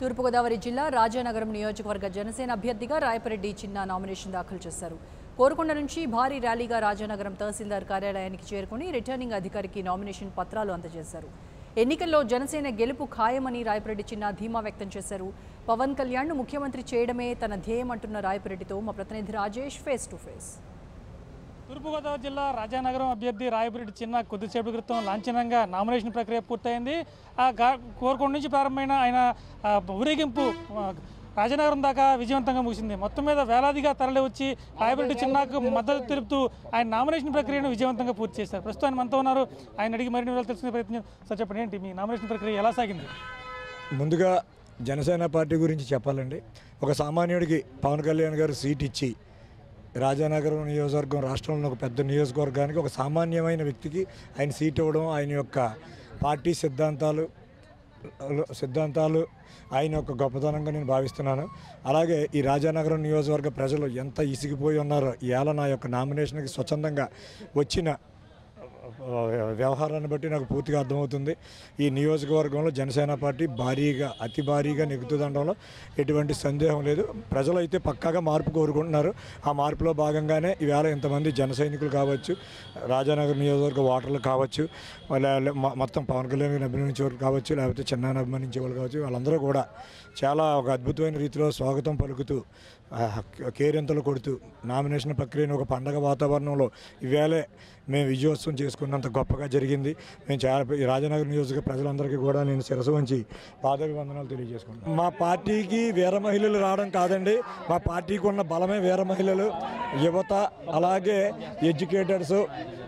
తూర్పుగోదావరి జిల్లా రాజానగరం నియోజకవర్గ జనసేన అభ్యర్థిగా రాయపరెడ్డి చిన్న నామినేషన్ దాఖలు చేశారు కోరుకొండ నుంచి భారీ ర్యాలీగా రాజానగరం తహసీల్దార్ కార్యాలయానికి చేరుకుని రిటర్నింగ్ అధికారికి నామినేషన్ పత్రాలు అందజేశారు ఎన్నికల్లో జనసేన గెలుపు ఖాయమని రాయపరెడ్డి చిన్న ధీమా వ్యక్తం చేశారు పవన్ కళ్యాణ్ను ముఖ్యమంత్రి చేయడమే తన ధ్యేయం అంటున్న రాయపరెడ్డితో మా ప్రతినిధి రాజేష్ ఫేస్ టు ఫేస్ తూర్పుగోదావరి జిల్లా రాజానగరం అభ్యర్థి రాయపురెడ్డి చిన్న కొద్దిసేపటి క్రితం లాంఛనంగా నామినేషన్ ప్రక్రియ పూర్తయింది ఆ గా- కోరుకొండ నుంచి ప్రారంభమైన ఆయన ఆ, ఊరేగింపు ఆ, రాజానగరం దాకా విజయవంతంగా ముగిసింది మొత్తం మీద వేలాదిగా తరలి వచ్చి రాయపురెడ్డి చిన్నకు మద్దతు తెలుపుతూ ఆయన నామినేషన్ ప్రక్రియను విజయవంతంగా పూర్తి చేశారు ప్రస్తుతం ఆయన మనతో ఉన్నారు ఆయన అడిగి మరిన్ని వివరాలు తెలుసుకునే ప్రయత్నం సార్ చెప్పండి ఏంటి మీ నామినేషన్ ప్రక్రియ ఎలా సాగింది ముందుగా జనసేన పార్టీ గురించి చెప్పాలండి ఒక సామాన్యుడికి పవన్ కళ్యాణ్ గారు సీట్ ఇచ్చి రాజానగరం నియోజకవర్గం రాష్ట్రంలో ఒక పెద్ద నియోజకవర్గానికి ఒక సామాన్యమైన వ్యక్తికి ఆయన సీట్ ఇవ్వడం ఆయన యొక్క పార్టీ సిద్ధాంతాలు సిద్ధాంతాలు ఆయన యొక్క గొప్పతనంగా నేను భావిస్తున్నాను అలాగే ఈ రాజానగరం నియోజకవర్గ ప్రజలు ఎంత ఇసిగిపోయి ఉన్నారో ఇవాళ నా యొక్క నామినేషన్కి స్వచ్ఛందంగా వచ్చిన వ్యవహారాన్ని బట్టి నాకు పూర్తిగా అర్థమవుతుంది ఈ నియోజకవర్గంలో జనసేన పార్టీ భారీగా అతి భారీగా నెగ్గుతుందనడంలో ఎటువంటి సందేహం లేదు ప్రజలు అయితే పక్కాగా మార్పు కోరుకుంటున్నారు ఆ మార్పులో భాగంగానే ఈవేళ ఇంతమంది జన సైనికులు కావచ్చు రాజానగర్ నియోజకవర్గ ఓటర్లు కావచ్చు వాళ్ళ మొ- మొత్తం పవన్ కళ్యాణ్ గారిని అభిమానించే వాళ్ళు కావచ్చు లేకపోతే చిన్నాన్ని అభిమానించే వాళ్ళు కావచ్చు వాళ్ళందరూ కూడా చాలా ఒక అద్భుతమైన రీతిలో స్వాగతం పలుకుతూ ఆ, కేరింతలు కొడుతూ నామినేషన్ ప్రక్రియను ఒక పండగ వాతావరణంలో ఈవేళే మేము విజయోత్సవం చేసుకున్నంత గొప్పగా జరిగింది మేము చాలా ఈ రాజనగర్ నియోజక ప్రజలందరికీ కూడా నేను శిరసు వంచి పాదాభివందనాలు తెలియజేసుకుంటాను మా పార్టీకి వీర మహిళలు రావడం కాదండి మా పార్టీకి ఉన్న బలమే వీర మహిళలు యువత అలాగే ఎడ్యుకేటర్స్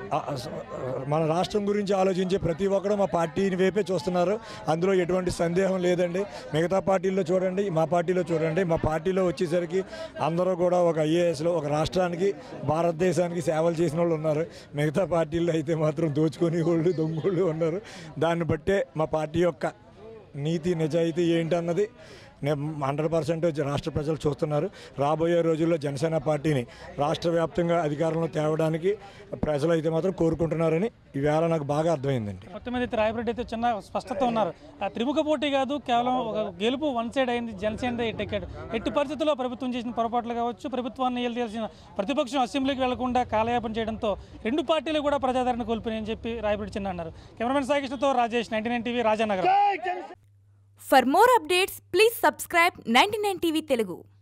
మన రాష్ట్రం గురించి ఆలోచించే ప్రతి ఒక్కరు మా పార్టీని వైపే చూస్తున్నారు అందులో ఎటువంటి సందేహం లేదండి మిగతా పార్టీల్లో చూడండి మా పార్టీలో చూడండి మా పార్టీలో వచ్చేసరికి అందరూ కూడా ఒక ఐఏఎస్లో ఒక రాష్ట్రానికి భారతదేశానికి సేవలు చేసిన వాళ్ళు ఉన్నారు మిగతా పార్టీల్లో అయితే మాత్రం దోచుకొని వాళ్ళు దొంగోళ్ళు ఉన్నారు దాన్ని బట్టే మా పార్టీ యొక్క నీతి నిజాయితీ ఏంటన్నది హండ్రెడ్ పర్సెంట్ రాష్ట్ర ప్రజలు చూస్తున్నారు రాబోయే రోజుల్లో జనసేన పార్టీని రాష్ట్ర వ్యాప్తంగా అధికారంలో తేవడానికి ప్రజలు అయితే మాత్రం కోరుకుంటున్నారని ఈవేళ నాకు బాగా అర్థమైందండి మొత్తం మీద అయితే రాయపురెడ్డి అయితే చిన్న స్పష్టత ఉన్నారు ఆ త్రిముఖ పోటీ కాదు కేవలం ఒక గెలుపు వన్ సైడ్ అయింది జనసేన ఎట్టెక్కాడు ఎట్టి పరిస్థితుల్లో ప్రభుత్వం చేసిన పొరపాట్లు కావచ్చు ప్రభుత్వాన్ని ఏల్చేసిన ప్రతిపక్షం అసెంబ్లీకి వెళ్లకుండా కాలయాపన చేయడంతో రెండు పార్టీలు కూడా ప్రజాదరణ కోల్పోయాయని చెప్పి రాయపురెడ్డి చిన్న అన్నారు కెమెరామెన్ సాయికృష్ణతో Rajesh ninety nine TV Rajanagar For more updates, please subscribe 99 TV Telugu.